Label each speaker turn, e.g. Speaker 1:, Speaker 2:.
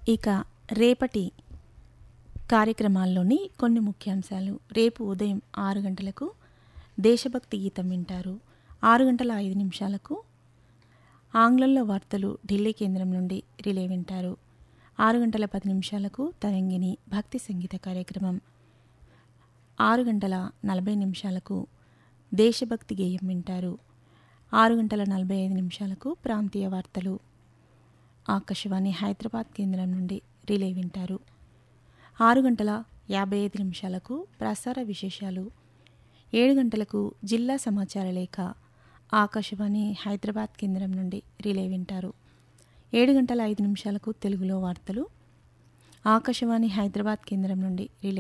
Speaker 1: ఇక రేపటి కార్యక్రమాల్లోని కొన్ని ముఖ్యాంశాలు రేపు ఉదయం ఆరు గంటలకు దేశభక్తి గీతం వింటారు ఆరు గంటల ఐదు నిమిషాలకు ఆంగ్లంలో వార్తలు ఢిల్లీ కేంద్రం నుండి రిలే వింటారు ఆరు గంటల పది నిమిషాలకు తరంగిణి భక్తి సంగీత కార్యక్రమం ఆరు గంటల నలభై నిమిషాలకు దేశభక్తి గేయం వింటారు ఆరు గంటల నలభై ఐదు నిమిషాలకు ప్రాంతీయ వార్తలు ఆకాశవాణి హైదరాబాద్ కేంద్రం నుండి రిలే వింటారు ఆరు గంటల యాభై ఐదు నిమిషాలకు ప్రసార విశేషాలు ఏడు గంటలకు జిల్లా సమాచార లేఖ ఆకాశవాణి హైదరాబాద్ కేంద్రం నుండి రిలే వింటారు ఏడు గంటల ఐదు నిమిషాలకు తెలుగులో వార్తలు ఆకాశవాణి హైదరాబాద్ కేంద్రం నుండి రిలే